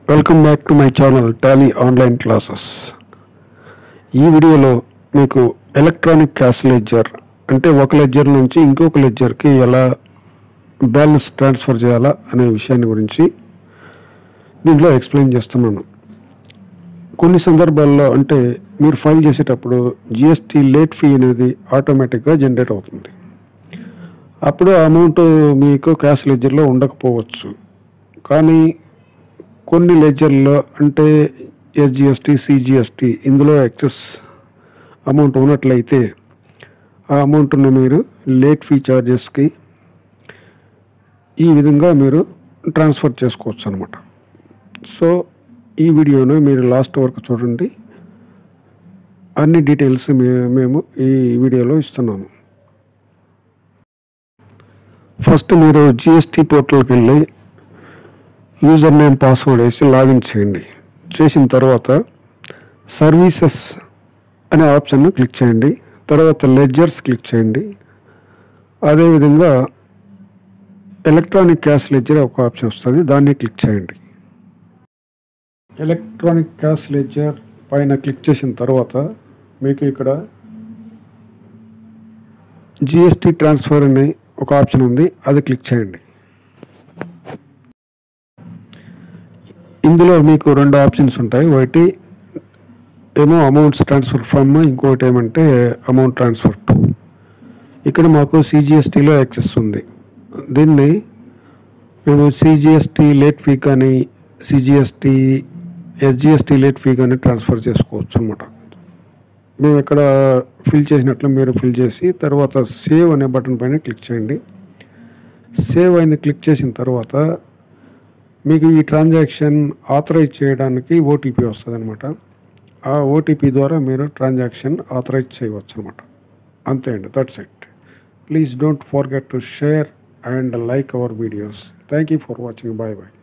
welcome back to my channel Tally online classes ఈ వీడియోలో మీకు ఎలక్ట్రానిక్ క్యాష్ లెడ్జర్ అంటే ఒక లెడ్జర్ నుంచి ఇంకొక లెడ్జర్కి ఎలా బ్యాలెన్స్ ట్రాన్స్ఫర్ చేయాలా అనే విషయాన్ని గురించి దీంట్లో ఎక్స్ప్లెయిన్ చేస్తున్నాను కొన్ని సందర్భాల్లో అంటే మీరు ఫైల్ చేసేటప్పుడు జిఎస్టీ లేట్ ఫీ అనేది ఆటోమేటిక్గా జనరేట్ అవుతుంది అప్పుడు ఆ అమౌంట్ మీకు క్యాష్ లెడ్జర్లో ఉండకపోవచ్చు కానీ కొన్ని లెడ్జర్లో అంటే ఎస్జిఎస్టీ సిజిఎస్టీ ఇందులో ఎక్సెస్ అమౌంట్ ఉన్నట్లయితే ఆ అమౌంట్ను మీరు లేట్ ఫీ ఛార్జెస్కి ఈ విధంగా మీరు ట్రాన్స్ఫర్ చేసుకోవచ్చు అనమాట సో ఈ వీడియోను మీరు లాస్ట్ వరకు చూడండి అన్ని డీటెయిల్స్ మే- మేము ఈ వీడియోలో ఇస్తున్నాము ఫస్ట్ మీరు జిఎస్టీ పోర్టల్కి వెళ్ళి యూజర్ నేమ్ పాస్వర్డ్ వేసి లాగిన్ చేయండి చేసిన తర్వాత సర్వీసెస్ అనే ఆప్షన్ను క్లిక్ చేయండి తర్వాత లెడ్జర్స్ క్లిక్ చేయండి అదేవిధంగా ఎలక్ట్రానిక్ క్యాష్ లెడ్జర్ ఒక ఆప్షన్ వస్తుంది దాన్ని క్లిక్ చేయండి ఎలక్ట్రానిక్ క్యాష్ లెడ్జర్ పైన క్లిక్ చేసిన తర్వాత మీకు ఇక్కడ జిఎస్టీ ట్రాన్స్ఫర్ అనే ఒక ఆప్షన్ ఉంది అది క్లిక్ చేయండి ఇందులో మీకు రెండు ఆప్షన్స్ ఉంటాయి ఒకటి ఏమో అమౌంట్స్ ట్రాన్స్ఫర్ ఫ్రమ్ ఇంకోటి ఏమంటే అమౌంట్ ట్రాన్స్ఫర్ టు ఇక్కడ మాకు సిజిఎస్టీలో యాక్సెస్ ఉంది దీన్ని మేము సిజిఎస్టీ లేట్ ఫీ కానీ సిజిఎస్టీ ఎస్జిఎస్టీ లేట్ ఫీ కానీ ట్రాన్స్ఫర్ చేసుకోవచ్చు అనమాట మేము ఇక్కడ ఫిల్ చేసినట్లు మీరు ఫిల్ చేసి తర్వాత సేవ్ అనే బటన్ పైన క్లిక్ చేయండి సేవ్ అయిన క్లిక్ చేసిన తర్వాత మీకు ఈ ట్రాన్సాక్షన్ ఆథరైజ్ చేయడానికి ఓటీపీ వస్తుంది అనమాట ఆ ఓటీపీ ద్వారా మీరు ట్రాన్సాక్షన్ ఆథరైజ్ చేయవచ్చు అనమాట అంతే అండి that's it please don't forget to share and like our videos thank you for watching bye bye